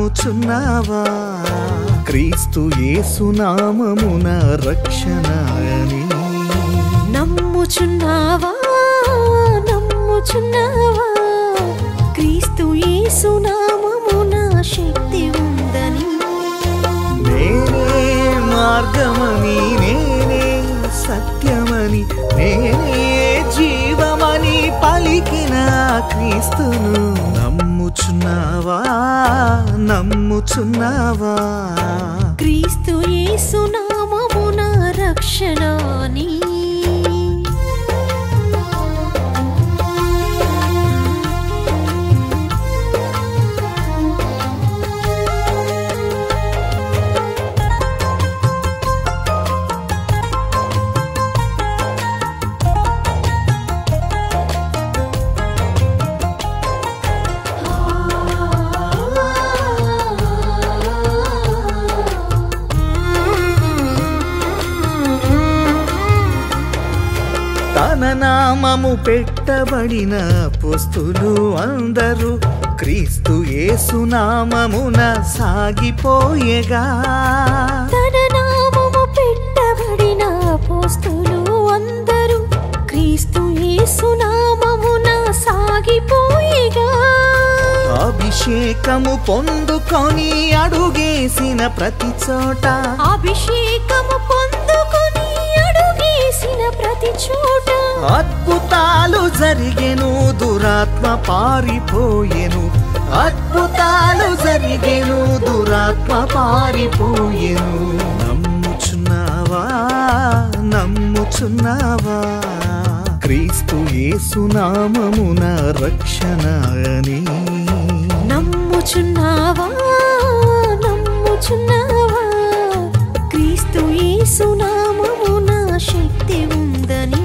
నమ్ముచున్నావా క్రీస్తు యేసునామమున రక్షణ అని నమ్ముచున్నావా నమ్ముచున్నావా క్రీస్తు యేసు నామమున శక్తి ఉందని నేనే మార్గమని నేనే సత్యమని నేనే జీవమని పలికిన క్రీస్తును నమ్ముచున్నావా నమ్ముచున్నావా క్రీస్తు యేసు నామమున రక్షణ అని తన నామము పెట్టబడిన పుస్తులు అందరూ క్రీస్తు యేసునామమున సాగిపోయేగా తన నామము పెట్టబడిన పోస్తులు అందరూ క్రీస్తు యేసు నామమున సాగిపోయిగా అభిషేకము పొందుకొని అడుగేసిన ప్రతి చోట అభిషేకము పొందుకొని అడుగేసిన ప్రతి చోట అద్భుతాలు జరిగెను దురాత్మ పారిపోయెను అద్భుతాలు జరిగెను దురాత్మ పారిపోయెను నమ్ముచున్నావా నమ్ముచున్నావా క్రీస్తు యేసునామమున రక్షణ అని నమ్ముచున్నావా నమ్ముచున్నావా క్రీస్తు యేసు నామమున శక్తి ఉందని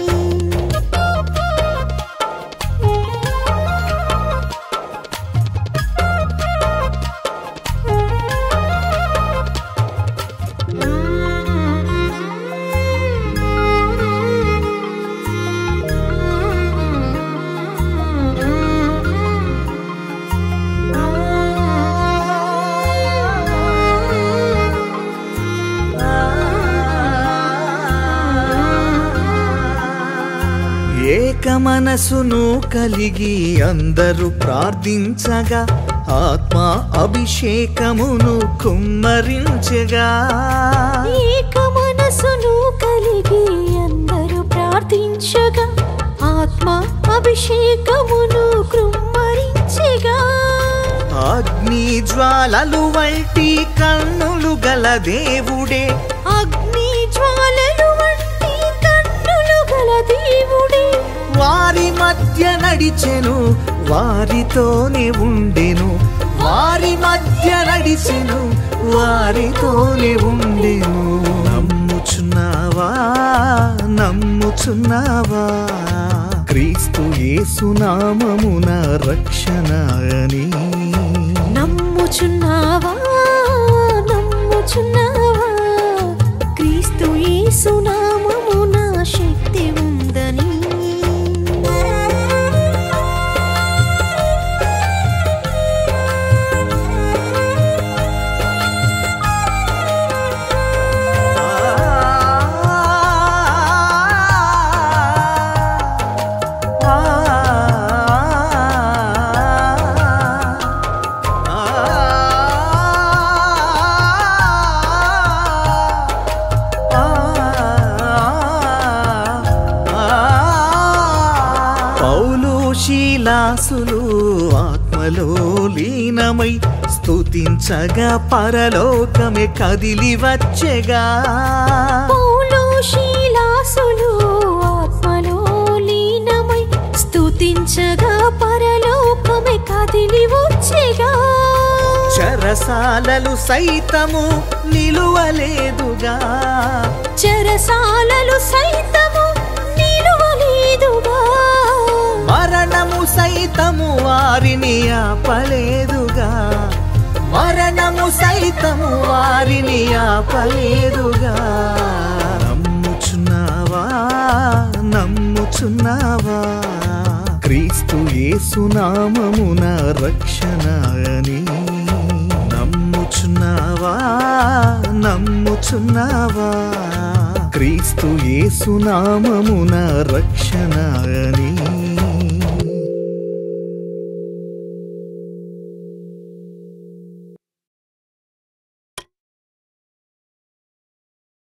ఏక మనసును కలిగి అందరూ ప్రార్థించగా ఆత్మ అభిషేకమును కుమ్మరించగా ఏక మనసును కలిగి అందరూ ప్రార్థించగా ఆత్మ అభిషేకమును కృమ్మరించగా అగ్ని జ్వాలలు వంటి కన్నులు గల దేవుడే అగ్ని జ్వాలలు వంటి కన్నులు గల దేవుడే వారి మధ్య నడిచెను వారితోనే ఉండెను వారి మధ్య నడిచెను వారితోనే ఉండెను నమ్ముచున్నావా నమ్ముచున్నావా క్రీస్తు యేసునామమున రక్షణ అని నమ్ముచున్నావా నమ్ముచున్నావా క్రీస్తు యేసు నామమున శక్తి ఉందని పౌలు శీలాసులు ఆత్మలో లీనమై స్తుతించగా పరలోకమే కదిలి వచ్చెగా పౌలు శీలాసులు ఆత్మలో లీనమై స్తుతించగా పరలోకమే కదిలి వచ్చేగా చెరసాలలు సైతము నిలువలేదుగా చెరసాలలు సైతము నిలువలేదుగా మరణము సైతము వారిని ఆపలేదుగా మరణము సైతము వారిని ఆపలేదుగా నమ్ముచున్నావా నమ్ముచున్నావా క్రీస్తు యేసునామమున రక్షణ అని నమ్ముచున్నావా నమ్ముచున్నావా క్రీస్తు యేసునామమున రక్షణ అని